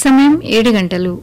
సమయం ఏడు గంటలు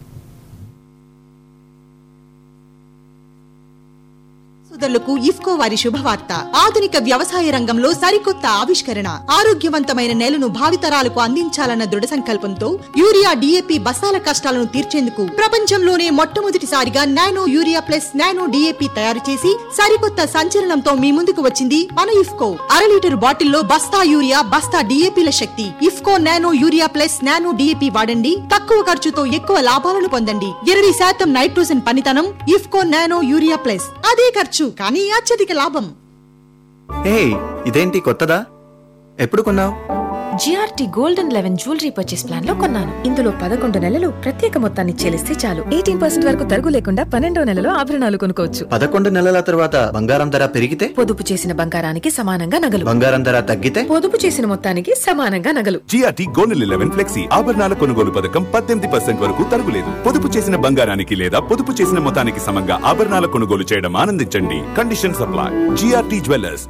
సోదరులకు ఇఫ్కో వారి శుభవార్త ఆధునిక వ్యవసాయ రంగంలో సరికొత్త ఆవిష్కరణ ఆరోగ్యవంతమైన నేలను భావితరాలకు అందించాలన్న దృఢ సంకల్పంతో యూరియా డిఏపి బస్తాల కష్టాలను తీర్చేందుకు ప్రపంచంలోనే మొట్టమొదటిసారిగా nano urea plus nano D A P తయారు చేసి సరికొత్త సంచలనంతో మీ ముందుకు వచ్చింది మన ఇఫ్కో అర లీటర్ బాటిల్లో బస్తా యూరియా బస్తా డిఏపిల శక్తి IFFCO nano urea plus nano D A P వాడండి తక్కువ ఖర్చుతో ఎక్కువ లాభాలను పొందండి ఇరవై శాతం నైట్రోజన్ పనితనం ఇఫ్కో నానో యూరియా ప్లస్ అదే ఖర్చు కానీ అత్యధిక లాభం హే ఇదేంటి కొత్తదా ఎప్పుడు కొన్నావు G R T gold and eleven jewellery purchase plan లో కొన్నాను ఇందులో పదకొండు నెలలు ప్రత్యేక మొత్తాన్ని చెల్లిస్తే చాలు ఎయిటీన్ పర్సెంట్ వరకు తరుగు లేకుండా పన్నెండో నెలలో ఆభరణాలు కొనుక్కోవచ్చు పదకొండు నెలల తర్వాత బంగారం ధర పెరిగితే పొదుపు చేసిన బంగారానికి సమానంగా నగలు బంగారం ధర తగ్గితే పొదుపు చేసిన మొత్తానికి సమానంగా నగలు జిఆర్టీ గోల్డ్ లెవెన్ ఫ్లెక్సీ ఆభరణాల కొనుగోలు పథకం పద్దెనిమిది పర్సెంట్ వరకు తరుగులేదు పొదుపు చేసిన బంగారానికి లేదా పొదుపు చేసిన మొత్తానికి సమంగా ఆభరణాల కొనుగోలు చేయడం ఆనందించండి కండిషన్ సప్లై జిఆర్టీ జ్యువెలర్స్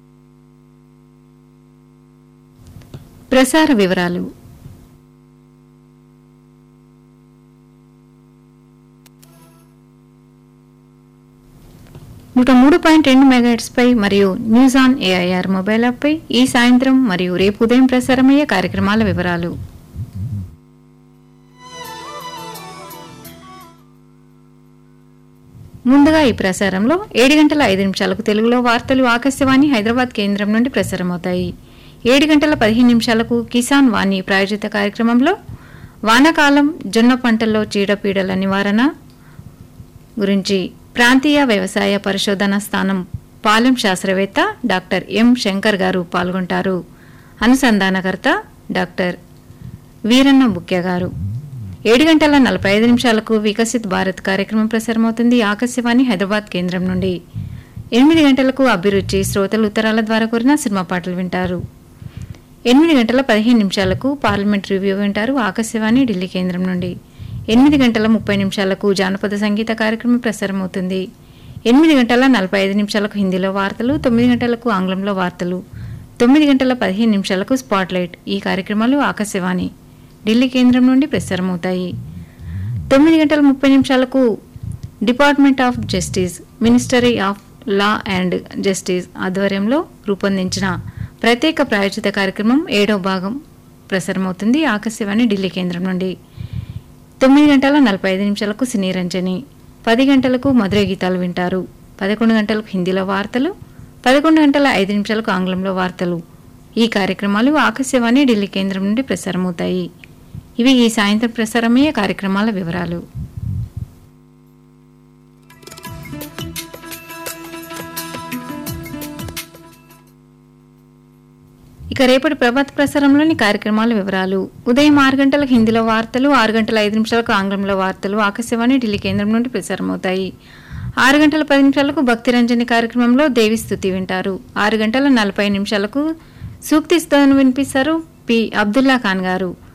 ప్రసార వివరాలు నూట మూడు పాయింట్ రెండు మెగాహెట్స్ పై మరియు news on A I R mobile app పై ఈ సాయంత్రం మరియు రేపు ఉదయం ప్రసారమయ్యే కార్యక్రమాల వివరాలు ముందుగా ఈ ప్రసారంలో ఏడు గంటల ఐదు నిమిషాలకు తెలుగులో వార్తలు ఆకాశవాణి హైదరాబాద్ కేంద్రం నుండి ప్రసారమవుతాయి ఏడు గంటల పదిహేను నిమిషాలకు కిసాన్ వాణి ప్రాయోజిత కార్యక్రమంలో వానాకాలం జొన్న పంటల్లో చీడపీడల నివారణ గురించి ప్రాంతీయ వ్యవసాయ పరిశోధన స్థానం పాలెం శాస్త్రవేత్త డాక్టర్ ఎం శంకర్ గారు పాల్గొంటారు అనుసంధానకర్త డాక్టర్ వీరన్న బుక్య గారు ఏడు గంటల నలభై ఐదు నిమిషాలకు వికసిత్ భారత్ కార్యక్రమం ప్రసారమవుతుంది ఆకాశవాణి హైదరాబాద్ కేంద్రం నుండి ఎనిమిది గంటలకు అభిరుచి శ్రోతలు ఉత్తరాల ద్వారా కోరిన సినిమా పాటలు వింటారు ఎనిమిది గంటల పదిహేను నిమిషాలకు పార్లమెంట్ రివ్యూ వింటారు ఆకాశవాణి ఢిల్లీ కేంద్రం నుండి ఎనిమిది గంటల ముప్పై నిమిషాలకు జానపద సంగీత కార్యక్రమం ప్రసారమవుతుంది ఎనిమిది గంటల నలభై ఐదు నిమిషాలకు హిందీలో వార్తలు తొమ్మిది గంటలకు ఆంగ్లంలో వార్తలు తొమ్మిది గంటల పదిహేను నిమిషాలకు స్పాట్లైట్ ఈ కార్యక్రమాలు ఆకాశవాణి ఢిల్లీ కేంద్రం నుండి ప్రసారమవుతాయి తొమ్మిది గంటల ముప్పై నిమిషాలకు department of justice ministry of law and justice ఆధ్వర్యంలో రూపొందించిన ప్రత్యేక ప్రాయోజిత కార్యక్రమం ఏడో భాగం ప్రసారమవుతుంది ఆకాశవాణి ఢిల్లీ కేంద్రం నుండి తొమ్మిది గంటల నలభై ఐదు నిమిషాలకు సినీ రంజని పది గంటలకు మధుర గీతాలు వింటారు పదకొండు గంటలకు హిందీలో వార్తలు పదకొండు గంటల ఐదు నిమిషాలకు ఆంగ్లంలో వార్తలు ఈ కార్యక్రమాలు ఆకాశవాణి ఢిల్లీ కేంద్రం నుండి ప్రసారమవుతాయి ఇవి ఈ సాయంత్రం ప్రసారమయ్యే కార్యక్రమాల వివరాలు ఇక రేపటి ప్రభాత ప్రసారంలోని కార్యక్రమాల వివరాలు ఉదయం ఆరు గంటలకు హిందీలో వార్తలు ఆరు గంటల ఐదు నిమిషాలకు ఆంగ్లంలో వార్తలు ఆకాశవాణి ఢిల్లీ కేంద్రం నుండి ప్రసారమవుతాయి ఆరు గంటల పది నిమిషాలకు భక్తి రంజని కార్యక్రమంలో దేవి స్థుతి వింటారు ఆరు గంటల నలభై నిమిషాలకు సూక్తి స్థానం వినిపిస్తారు పి అబ్దుల్లా ఖాన్ గారు